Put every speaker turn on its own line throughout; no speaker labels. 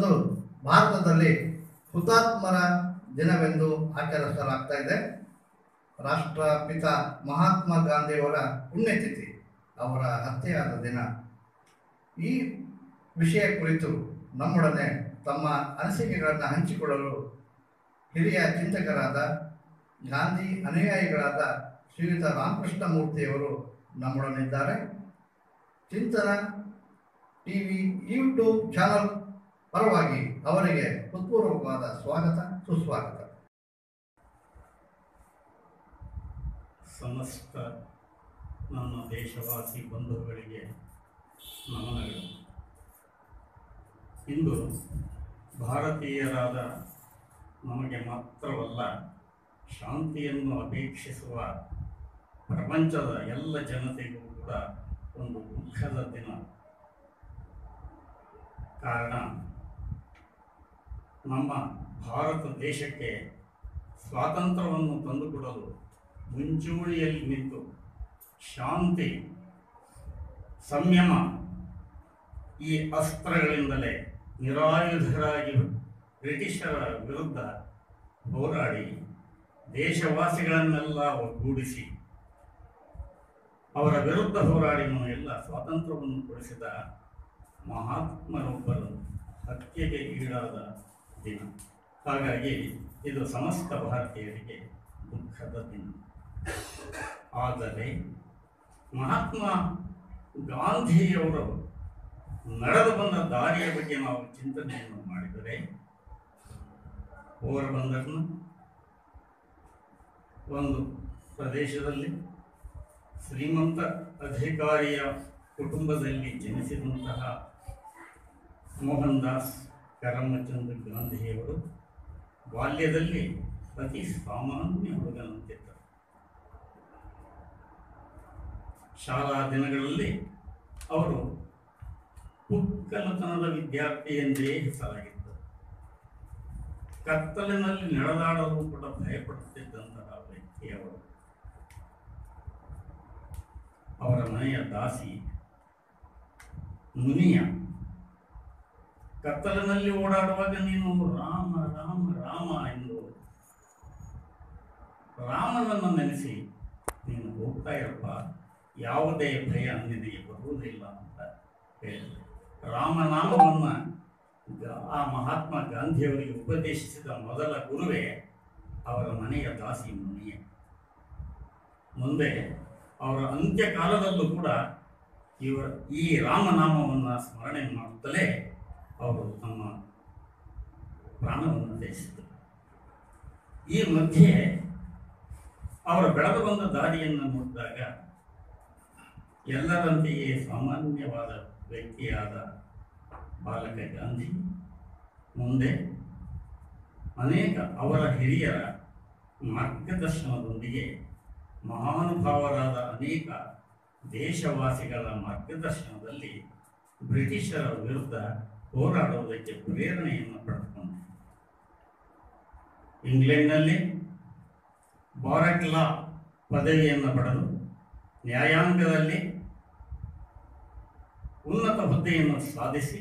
ಇಪ್ಪತ್ತರಂದು ಭಾರತದಲ್ಲಿ ಹುತಾತ್ಮರ ದಿನವೆಂದು ಆಚರಿಸಲಾಗ್ತಾ ಇದೆ ರಾಷ್ಟ್ರಪಿತ ಮಹಾತ್ಮ ಗಾಂಧಿಯವರ ಪುಣ್ಯತಿಥಿ ಅವರ ಹತ್ಯೆಯಾದ ದಿನ ಈ ವಿಷಯ ಕುರಿತು ನಮ್ಮೊಡನೆ ತಮ್ಮ ಅನಿಸಿಕೆಗಳನ್ನು ಹಂಚಿಕೊಳ್ಳಲು ಹಿರಿಯ ಚಿಂತಕರಾದ ಗಾಂಧಿ ಅನುಯಾಯಿಗಳಾದ ಶ್ರೀಯುತ ರಾಮಕೃಷ್ಣ ಮೂರ್ತಿಯವರು ನಮ್ಮೊಡನಿದ್ದಾರೆ ಚಿಂತನ ಟಿ ವಿ ಯೂಟ್ಯೂಬ್ ಚಾನಲ್ ಪರವಾಗಿ ಅವರಿಗೆ ಹೃತ್ಪೂರ್ವಕವಾದ ಸ್ವಾಗತ ಸುಸ್ವಾಗತ
ಸಮಸ್ತ ನನ್ನ ದೇಶವಾಸಿ ಬಂಧುಗಳಿಗೆ ನಮನಗಳು ಇಂದು ಭಾರತೀಯರಾದ ನಮಗೆ ಮಾತ್ರವಲ್ಲ ಶಾಂತಿಯನ್ನು ಅಪೇಕ್ಷಿಸುವ ಪ್ರಪಂಚದ ಎಲ್ಲ ಜನತೆಗೂ ಕೂಡ ಒಂದು ದುಃಖದ ದಿನ ಕಾರಣ ನಮ್ಮ ಭಾರತ ದೇಶಕ್ಕೆ ಸ್ವಾತಂತ್ರ್ಯವನ್ನು ತಂದುಕೊಡಲು ಮುಂಚೂಣಿಯಲ್ಲಿ ನಿಂತು ಶಾಂತಿ ಸಂಯಮ ಈ ಅಸ್ತ್ರಗಳಿಂದಲೇ ನಿರಾಯುಧರಾಗಿ ಬ್ರಿಟಿಷರ ವಿರುದ್ಧ ಹೋರಾಡಿ ದೇಶವಾಸಿಗಳನ್ನೆಲ್ಲ ಒಗ್ಗೂಡಿಸಿ ಅವರ ವಿರುದ್ಧ ಹೋರಾಡಿ ಎಲ್ಲ ಸ್ವಾತಂತ್ರ್ಯವನ್ನು ಕೊಡಿಸಿದ ಮಹಾತ್ಮರೊಬ್ಬರು ಹತ್ಯೆಗೆ ಈಡಾದ ದಿನ ಹಾಗಾಗಿ ಇದು ಸಮಸ್ತ ಭಾರತೀಯರಿಗೆ ದುಃಖದ ದಿನ ಆದರೆ ಮಹಾತ್ಮ ಗಾಂಧಿಯವರು ನಡೆದು ಬಂದ ದಾರಿಯ ಬಗ್ಗೆ ನಾವು ಚಿಂತನೆಯನ್ನು ಮಾಡಿದರೆ ಬಂದರ್ನ ಒಂದು ಪ್ರದೇಶದಲ್ಲಿ ಶ್ರೀಮಂತ ಅಧಿಕಾರಿಯ ಕುಟುಂಬದಲ್ಲಿ ಜನಿಸಿದಂತಹ ಮೋಹನ್ ದಾಸ್ ಕರಮಚಂದ್ ಗಾಂಧಿಯವರು ಬಾಲ್ಯದಲ್ಲಿ ಅತಿ ಸಾಮಾನ್ಯ ಹುಡುಗನಂತಿದ್ದರು ಶಾಲಾ ದಿನಗಳಲ್ಲಿ ಅವರು ಪುಕ್ಕಲತನದ ವಿದ್ಯಾರ್ಥಿ ಎಂದೇ ಹೆಸರಾಗಿದ್ದರು ಕತ್ತಲಿನಲ್ಲಿ ನಡೆದಾಡಲು ಕೂಡ ಭಯಪಡುತ್ತಿದ್ದಂತಹ ವ್ಯಕ್ತಿಯವರು ಅವರ ಮನೆಯ ದಾಸಿ ಮುನಿಯ ಕತ್ತಲಿನಲ್ಲಿ ಓಡಾಡುವಾಗ ನೀನು ರಾಮ ರಾಮ ರಾಮ ಎಂದು ರಾಮನನ್ನು ನೆನೆಸಿ ನೀನು ಹೋಗ್ತಾ ಇರಪ್ಪ ಯಾವುದೇ ಭಯ ನಿನಗೆ ಬರುವುದಿಲ್ಲ ಅಂತ ಹೇಳಿದೆ ರಾಮನಾಮವನ್ನು ಆ ಮಹಾತ್ಮ ಗಾಂಧಿಯವರಿಗೆ ಉಪದೇಶಿಸಿದ ಮೊದಲ ಗುರುವೇ ಅವರ ಮನೆಯ ದಾಸಿ ಮುನಿಯ ಮುಂದೆ ಅವರ ಅಂತ್ಯಕಾಲದಲ್ಲೂ ಕೂಡ ಇವರ ಈ ರಾಮನಾಮವನ್ನು ಸ್ಮರಣೆ ಮಾಡುತ್ತಲೇ ಅವರು ತಮ್ಮ ಪ್ರಾಣವನ್ನು ತ್ಯಜಿಸಿದರು ಈ ಮಧ್ಯೆ ಅವರ ಬೆಳೆದು ಬಂದ ದಾರಿಯನ್ನು ನೋಡಿದಾಗ ಎಲ್ಲರಂತೆಯೇ ಸಾಮಾನ್ಯವಾದ ವ್ಯಕ್ತಿಯಾದ ಬಾಲಕ ಗಾಂಧಿ ಮುಂದೆ ಅನೇಕ ಅವರ ಹಿರಿಯರ ಮಾರ್ಗದರ್ಶನದೊಂದಿಗೆ ಮಹಾನುಭಾವರಾದ ಅನೇಕ ದೇಶವಾಸಿಗಳ ಮಾರ್ಗದರ್ಶನದಲ್ಲಿ ಬ್ರಿಟಿಷರ ವಿರುದ್ಧ ಹೋರಾಡುವುದಕ್ಕೆ ಪ್ರೇರಣೆಯನ್ನು ಪಡೆದುಕೊಂಡೆ ಇಂಗ್ಲೆಂಡ್ನಲ್ಲಿ ಬಾರಕ್ ಲಾ ಪದವಿಯನ್ನು ಪಡೆದು ನ್ಯಾಯಾಂಗದಲ್ಲಿ ಉನ್ನತ ಹುದ್ದೆಯನ್ನು ಸಾಧಿಸಿ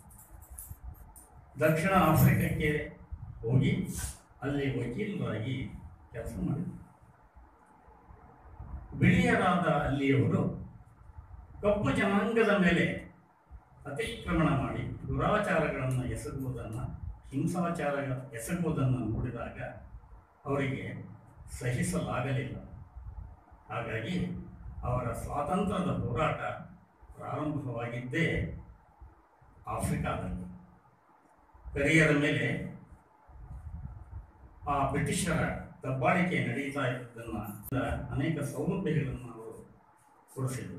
ದಕ್ಷಿಣ ಆಫ್ರಿಕಕ್ಕೆ ಹೋಗಿ ಅಲ್ಲಿ ವಕೀಲರಾಗಿ ಕೆಲಸ ಮಾಡಿದರು ಬಿಳಿಯರಾದ ಅಲ್ಲಿಯವರು ಕಪ್ಪು ಜನಾಂಗದ ಮೇಲೆ ಅತಿಕ್ರಮಣ ಮಾಡಿ ದುರಾಚಾರಗಳನ್ನು ಎಸಗುವುದನ್ನು ಹಿಂಸಾಚಾರ ಎಸಗುವುದನ್ನು ನೋಡಿದಾಗ ಅವರಿಗೆ ಸಹಿಸಲಾಗಲಿಲ್ಲ ಹಾಗಾಗಿ ಅವರ ಸ್ವಾತಂತ್ರ್ಯದ ಹೋರಾಟ ಪ್ರಾರಂಭವಾಗಿದ್ದೇ ಆಫ್ರಿಕಾದಲ್ಲಿ ಕರಿಯರ ಮೇಲೆ ಆ ಬ್ರಿಟಿಷರ ದಬ್ಬಾಳಿಕೆ ನಡೀತಾ ಇದ್ದದನ್ನು ಅನೇಕ ಸೌಲಭ್ಯಗಳನ್ನು ಅವರು ಕೊಡಿಸಿದರು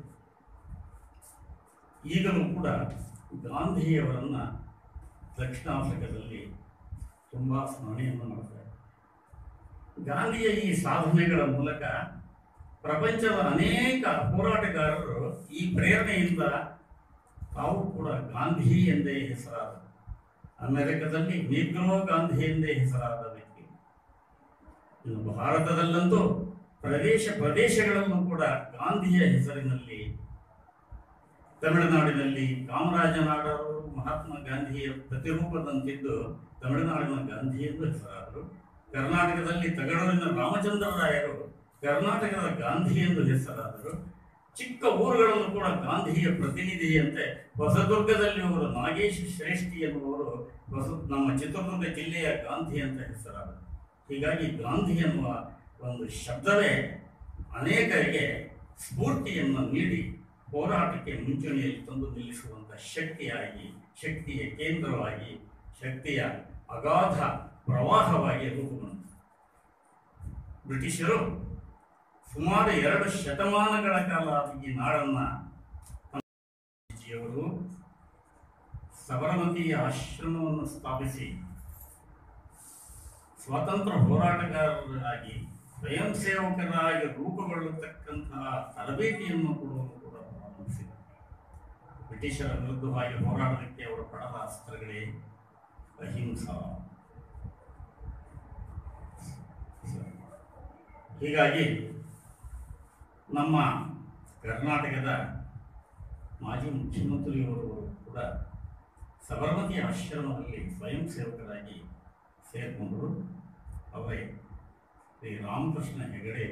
ಈಗಲೂ ಕೂಡ ಗಾಂಧಿಯವರನ್ನು ದಕ್ಷಿಣ ಆಫ್ರಿಕಾದಲ್ಲಿ ತುಂಬ ಸ್ಮರಣೆಯನ್ನು ಮಾಡ್ತಾರೆ ಗಾಂಧಿಯ ಈ ಸಾಧನೆಗಳ ಮೂಲಕ ಪ್ರಪಂಚದ ಅನೇಕ ಹೋರಾಟಗಾರರು ಈ ಪ್ರೇರಣೆಯಿಂದ ತಾವು ಕೂಡ ಗಾಂಧಿ ಎಂದೇ ಹೆಸರಾದ ಅಮೆರಿಕದಲ್ಲಿ ನೀಗ್ರೋ ಗಾಂಧಿ ಎಂದೇ ಹೆಸರಾದ ವ್ಯಕ್ತಿ ಇನ್ನು ಭಾರತದಲ್ಲಂತೂ ಪ್ರದೇಶ ಪ್ರದೇಶಗಳಲ್ಲೂ ಕೂಡ ಗಾಂಧಿಯ ಹೆಸರಿನಲ್ಲಿ ತಮಿಳುನಾಡಿನಲ್ಲಿ ಕಾಮರಾಜ ನಾಡರು ಮಹಾತ್ಮ ಗಾಂಧಿಯ ಪ್ರತಿರೂಪದಂತಿದ್ದು ತಮಿಳುನಾಡಿನ ಗಾಂಧಿ ಎಂದು ಹೆಸರಾದರು ಕರ್ನಾಟಕದಲ್ಲಿ ತಗಡೂರಿನ ರಾಮಚಂದ್ರ ರಾಯರು ಕರ್ನಾಟಕದ ಗಾಂಧಿ ಎಂದು ಹೆಸರಾದರು ಚಿಕ್ಕ ಊರುಗಳಲ್ಲೂ ಕೂಡ ಗಾಂಧಿಯ ಪ್ರತಿನಿಧಿಯಂತೆ ಹೊಸದುರ್ಗದಲ್ಲಿ ಅವರು ನಾಗೇಶ್ ಶ್ರೇಷ್ಠಿ ಎನ್ನುವರು ಹೊಸ ನಮ್ಮ ಚಿತ್ರದುರ್ಗ ಜಿಲ್ಲೆಯ ಗಾಂಧಿ ಅಂತ ಹೆಸರಾದರು ಹೀಗಾಗಿ ಗಾಂಧಿ ಎನ್ನುವ ಒಂದು ಶಬ್ದವೇ ಅನೇಕರಿಗೆ ಸ್ಫೂರ್ತಿಯನ್ನು ನೀಡಿ ಹೋರಾಟಕ್ಕೆ ಮುಂಚೂಣಿಯಲ್ಲಿ ತಂದು ನಿಲ್ಲಿಸುವಂಥ ಶಕ್ತಿಯಾಗಿ ಶಕ್ತಿಯ ಕೇಂದ್ರವಾಗಿ ಶಕ್ತಿಯ ಅಗಾಧ ಪ್ರವಾಹವಾಗಿ ರೂಪುಗೊಂಡಿತು ಬ್ರಿಟಿಷರು ಸುಮಾರು ಎರಡು ಶತಮಾನಗಳ ಕಾಲ ಈ ನಾಡನ್ನ ಗಾಂಧೀಜಿಯವರು ಸಬರಮತಿ ಆಶ್ರಮವನ್ನು ಸ್ಥಾಪಿಸಿ ಸ್ವಾತಂತ್ರ್ಯ ಹೋರಾಟಗಾರರಾಗಿ ಸ್ವಯಂ ಸೇವಕರಾಗಿ ರೂಪುಗೊಳ್ಳತಕ್ಕಂತಹ ತರಬೇತಿಯನ್ನು ಕೊಡುವುದು ಕೂಡ ಪ್ರಾರಂಭಿಸಿದರು ಬ್ರಿಟಿಷರ ವಿರುದ್ಧವಾಗಿ ಹೋರಾಡಲಿಕ್ಕೆ ಅವರು ಪಡೆದ ಅಸ್ತ್ರಗಳೇ ಅಹಿಂಸಾ ಹೀಗಾಗಿ ನಮ್ಮ ಕರ್ನಾಟಕದ ಮಾಜಿ ಮುಖ್ಯಮಂತ್ರಿಯವರು ಕೂಡ ಸಬರಮತಿ ಆಶ್ರಮದಲ್ಲಿ ಸ್ವಯಂ ಸೇವಕರಾಗಿ ಸೇರಿಕೊಂಡರು ಅವರೇ ಶ್ರೀ ರಾಮಕೃಷ್ಣ ಹೆಗಡೆ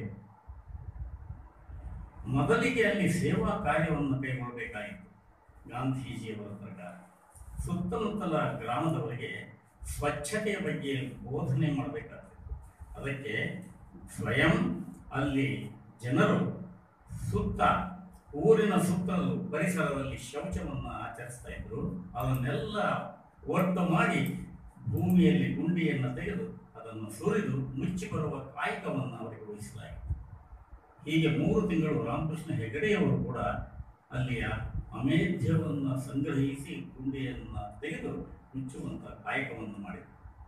ಮೊದಲಿಗೆ ಅಲ್ಲಿ ಸೇವಾ ಕಾರ್ಯವನ್ನು ಕೈಗೊಳ್ಳಬೇಕಾಯಿತು ಗಾಂಧೀಜಿಯವರ ಪ್ರಕಾರ ಸುತ್ತಮುತ್ತಲ ಗ್ರಾಮದವರಿಗೆ ಸ್ವಚ್ಛತೆಯ ಬಗ್ಗೆ ಬೋಧನೆ ಮಾಡಬೇಕಾಗ್ತಿತ್ತು ಅದಕ್ಕೆ ಸ್ವಯಂ ಅಲ್ಲಿ ಜನರು ಸುತ್ತ ಊರಿನ ಸುತ್ತಲೂ ಪರಿಸರದಲ್ಲಿ ಶೌಚವನ್ನು ಆಚರಿಸ್ತಾ ಇದ್ರು ಅದನ್ನೆಲ್ಲ ಒಟ್ಟು ಮಾಡಿ ಭೂಮಿಯಲ್ಲಿ ಗುಂಡಿಯನ್ನು ತೆಗೆದು ಅದನ್ನು ಸುರಿದು ಮುಚ್ಚಿ ಬರುವ ಕಾಯಕವನ್ನು ಅವರಿಗೆ ವಹಿಸಲಾಯಿತು ಹೀಗೆ ಮೂರು ತಿಂಗಳು ರಾಮಕೃಷ್ಣ ಹೆಗಡೆಯವರು ಕೂಡ ಅಲ್ಲಿಯ ಅಮೇಧ್ಯವನ್ನು ಸಂಗ್ರಹಿಸಿ ಗುಂಡಿಯನ್ನು ತೆಗೆದು ಮುಚ್ಚುವಂಥ ಕಾಯಕವನ್ನು ಮಾಡಿದರು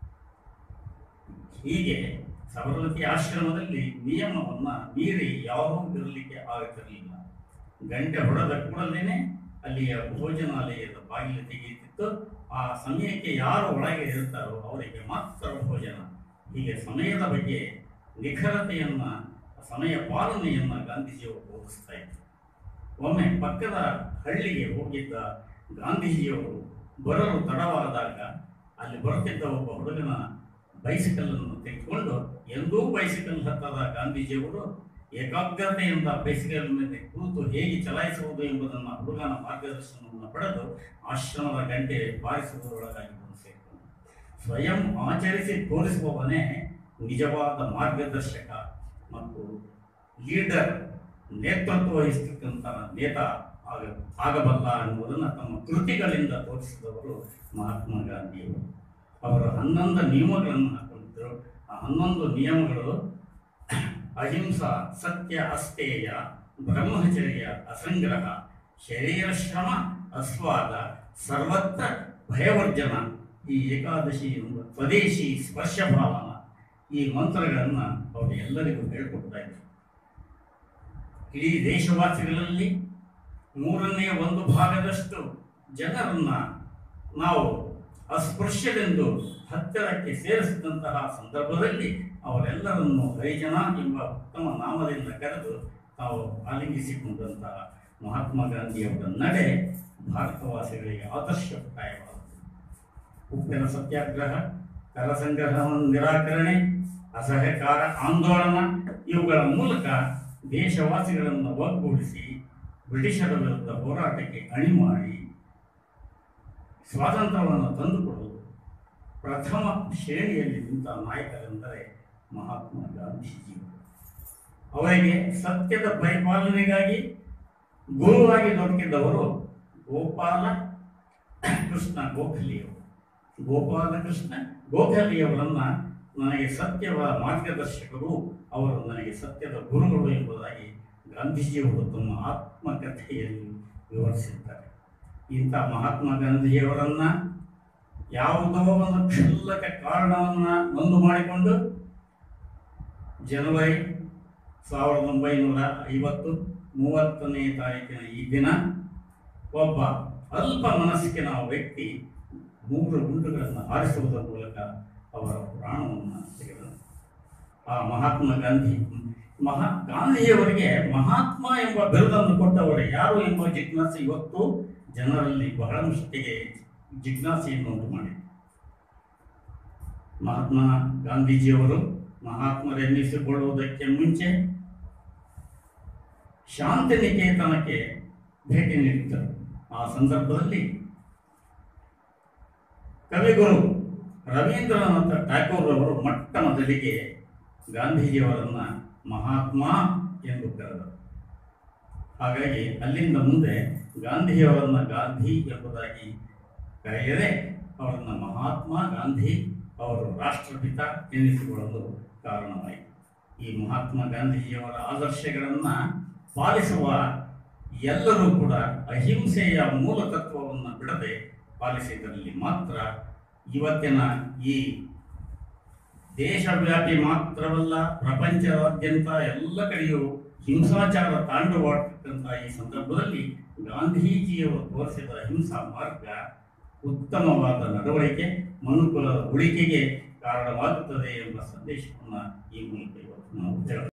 ಹೀಗೆ ಸಬರಮತಿ ಆಶ್ರಮದಲ್ಲಿ ನಿಯಮವನ್ನ ಮೀರಿ ಯಾರೂ ಇರಲಿಕ್ಕೆ ಆಗುತ್ತಿರಲಿಲ್ಲ ಗಂಟೆ ಹೊಡೆದ ಕೂಡಲೇ ಅಲ್ಲಿಯ ಭೋಜನಾಲಯದ ಬಾಗಿಲು ತೆಗೆಯುತ್ತಿತ್ತು ಆ ಸಮಯಕ್ಕೆ ಯಾರು ಒಳಗೆ ಇರ್ತಾರೋ ಅವರಿಗೆ ಮಾತ್ರ ಭೋಜನ ಹೀಗೆ ಸಮಯದ ಬಗ್ಗೆ ನಿಖರತೆಯನ್ನ ಸಮಯ ಪಾಲನೆಯನ್ನ ಗಾಂಧೀಜಿಯವರು ಬೋಧಿಸ್ತಾ ಇದ್ರು ಒಮ್ಮೆ ಪಕ್ಕದ ಹಳ್ಳಿಗೆ ಹೋಗಿದ್ದ ಗಾಂಧೀಜಿಯವರು ಬರಲು ತಡವಾದಾಗ ಅಲ್ಲಿ ಬರುತ್ತಿದ್ದ ಒಬ್ಬ ಹುಡುಗನ ಬೈಸಿಕಲ್ ಅನ್ನು ತೆಗೆದುಕೊಂಡು ಎಂದೂ ಬೈಸಿಕಲ್ ಹತ್ತದ ಗಾಂಧೀಜಿಯವರು ಏಕಾಗ್ರತೆಯಿಂದ ಬೈಸಿಕಲ್ ಮೇಲೆ ಕೂತು ಹೇಗೆ ಚಲಾಯಿಸುವುದು ಎಂಬುದನ್ನು ಹುಡುಗನ ಮಾರ್ಗದರ್ಶನವನ್ನು ಪಡೆದು ಆಶ್ರಮದ ಗಂಟೆ ಬಾರಿಸುವುದರೊಳಗಾಗಿ ಬಂದು ಸೇರಿಕೊಂಡರು ಸ್ವಯಂ ಆಚರಿಸಿ ತೋರಿಸುವವನೇ ನಿಜವಾದ ಮಾರ್ಗದರ್ಶಕ ಮತ್ತು ಲೀಡರ್ ನೇತೃತ್ವ ವಹಿಸ್ತಕ್ಕಂಥ ನೇತ ಆಗ ಆಗಬಲ್ಲ ಎನ್ನುವುದನ್ನು ತಮ್ಮ ಕೃತಿಗಳಿಂದ ತೋರಿಸಿದವರು ಮಹಾತ್ಮ ಗಾಂಧಿಯವರು ಅವರು ಹನ್ನೊಂದು ನಿಯಮಗಳನ್ನು ಹಾಕೊಂಡಿದ್ದರು ಆ ಹನ್ನೊಂದು ನಿಯಮಗಳು ಅಹಿಂಸಾ ಸತ್ಯ ಅಸ್ತೇಯ ಬ್ರಹ್ಮಚರ್ಯ ಅಸಂಗ್ರಹ ಶರೀರ ಶ್ರಮ ಅಸ್ವಾದ ಸರ್ವತ್ರ ಭಯವರ್ಜನ ಈ ಏಕಾದಶಿ ಎಂಬ ಸ್ವದೇಶಿ ಸ್ಪರ್ಶ ಭಾವನ ಈ ಮಂತ್ರಗಳನ್ನು ಅವರು ಎಲ್ಲರಿಗೂ ಹೇಳ್ಕೊಡ್ತಾ ಇದ್ದಾರೆ ಇಡೀ ದೇಶವಾಸಿಗಳಲ್ಲಿ ಮೂರನೇ ಒಂದು ಭಾಗದಷ್ಟು ಜನರನ್ನ ನಾವು ಅಸ್ಪೃಶ್ಯರೆಂದು ಹತ್ತಿರಕ್ಕೆ ಸೇರಿಸಿದಂತಹ ಸಂದರ್ಭದಲ್ಲಿ ಅವರೆಲ್ಲರನ್ನು ಹರಿಜನ ಎಂಬ ಉತ್ತಮ ನಾಮದಿಂದ ಕರೆದು ತಾವು ಆಲಿಂಗಿಸಿಕೊಂಡಂತಹ ಮಹಾತ್ಮ ಗಾಂಧಿಯವರ ನಡೆ ಭಾರತವಾಸಿಗಳಿಗೆ ಆದರ್ಶಪ್ರಾಯವಾದದ್ದು ಉಪ್ಪಿನ ಸತ್ಯಾಗ್ರಹ ಕರ ಸಂಗ್ರಹವನ್ನು ನಿರಾಕರಣೆ ಅಸಹಕಾರ ಆಂದೋಲನ ಇವುಗಳ ಮೂಲಕ ದೇಶವಾಸಿಗಳನ್ನು ಒಗ್ಗೂಡಿಸಿ ಬ್ರಿಟಿಷರ ವಿರುದ್ಧ ಹೋರಾಟಕ್ಕೆ ಅಣಿ ಮಾಡಿ ಸ್ವಾತಂತ್ರ್ಯವನ್ನು ತಂದುಕೊಡುವುದು ಪ್ರಥಮ ಶ್ರೇಣಿಯಲ್ಲಿ ನಿಂತ ನಾಯಕರೆಂದರೆ ಮಹಾತ್ಮ ಗಾಂಧೀಜಿಯವರು ಅವರಿಗೆ ಸತ್ಯದ ಪರಿಪಾಲನೆಗಾಗಿ ಗುರುವಾಗಿ ದೊರಕಿದ್ದವರು ಗೋಪಾಲ ಕೃಷ್ಣ ಗೋಖಲೆಯವರು ಗೋಪಾಲ ಕೃಷ್ಣ ಗೋಖಲೆಯವರನ್ನ ನನಗೆ ಸತ್ಯವ ಮಾರ್ಗದರ್ಶಕರು ಅವರು ನನಗೆ ಸತ್ಯದ ಗುರುಗಳು ಎಂಬುದಾಗಿ ಗಾಂಧೀಜಿಯವರು ತಮ್ಮ ಆತ್ಮಕಥೆಯಲ್ಲಿ ವಿವರಿಸಿದ್ದಾರೆ ಇಂಥ ಮಹಾತ್ಮ ಗಾಂಧಿಯವರನ್ನ ಯಾವುದೋ ಒಂದು ಕ್ಷುಲ್ಲಕ ಕಾರಣವನ್ನ ಒಂದು ಮಾಡಿಕೊಂಡು ಜನವರಿ ಸಾವಿರದ ಒಂಬೈನೂರ ಐವತ್ತು ಮೂವತ್ತನೇ ತಾರೀಕಿನ ಈ ದಿನ ಒಬ್ಬ ಅಲ್ಪ ಮನಸ್ಸಿನ ವ್ಯಕ್ತಿ ಮೂರು ಗುಂಡುಗಳನ್ನು ಹಾರಿಸುವುದರ ಮೂಲಕ ಅವರ ಪ್ರಾಣವನ್ನು ತೆಗೆದನು ಆ ಮಹಾತ್ಮ ಗಾಂಧಿ ಮಹಾ ಗಾಂಧಿಯವರಿಗೆ ಮಹಾತ್ಮ ಎಂಬ ಬಿರುದನ್ನು ಕೊಟ್ಟವರು ಯಾರು ಎಂಬ ಜಿಜ್ಞಾಸೆ ಇವತ್ತು ಜನರಲ್ಲಿ ಬಹಳ ಮಟ್ಟಿಗೆ ಜಿಜ್ಞಾಸೆಯನ್ನು ಉಂಟು ಮಾಡಿದೆ ಮಹಾತ್ಮ ಗಾಂಧೀಜಿಯವರು ಮಹಾತ್ಮರೆನ್ನಿಸಿಕೊಳ್ಳುವುದಕ್ಕೆ ಮುಂಚೆ ಶಾಂತಿ ನಿಕೇತನಕ್ಕೆ ಭೇಟಿ ನೀಡಿದ್ದರು ಆ ಸಂದರ್ಭದಲ್ಲಿ ಕವಿಗುರು ರವೀಂದ್ರನಾಥ ಟ್ಯಾಗೋರ್ ಅವರು ಮೊಟ್ಟ ಮೊದಲಿಗೆ ಗಾಂಧೀಜಿಯವರನ್ನ ಮಹಾತ್ಮ ಎಂದು ಕರೆದರು ಹಾಗಾಗಿ ಅಲ್ಲಿಂದ ಮುಂದೆ ಗಾಂಧಿಯವರನ್ನ ಗಾಂಧಿ ಎಂಬುದಾಗಿ ಕರೆಯದೆ ಅವರನ್ನ ಮಹಾತ್ಮ ಗಾಂಧಿ ಅವರು ರಾಷ್ಟ್ರಪಿತ ಎನ್ನಿಸಿಕೊಳ್ಳಲು ಕಾರಣವಾಯಿತು ಈ ಮಹಾತ್ಮ ಗಾಂಧೀಜಿಯವರ ಆದರ್ಶಗಳನ್ನು ಪಾಲಿಸುವ ಎಲ್ಲರೂ ಕೂಡ ಅಹಿಂಸೆಯ ಮೂಲ ತತ್ವವನ್ನು ಬಿಡದೆ ಪಾಲಿಸಿದಲ್ಲಿ ಮಾತ್ರ ಇವತ್ತಿನ ಈ ದೇಶವ್ಯಾಪಿ ಮಾತ್ರವಲ್ಲ ಪ್ರಪಂಚದಾದ್ಯಂತ ಎಲ್ಲ ಕಡೆಯೂ ಹಿಂಸಾಚಾರ ತಾಂಡವಾಡ್ತಕ್ಕಂಥ ಈ ಸಂದರ್ಭದಲ್ಲಿ ಗಾಂಧೀಜಿಯವರು ತೋರಿಸಿದ ಅಹಿಂಸಾ ಮಾರ್ಗ ಉತ್ತಮವಾದ ನಡವಳಿಕೆ ಮನುಕುಲದ ಉಳಿಕೆಗೆ ಕಾರಣವಾಗುತ್ತದೆ ಎಂಬ ಸಂದೇಶವನ್ನು ಈ ಮೂಲಕ ಇವತ್ತು ನಾವು ಜಗ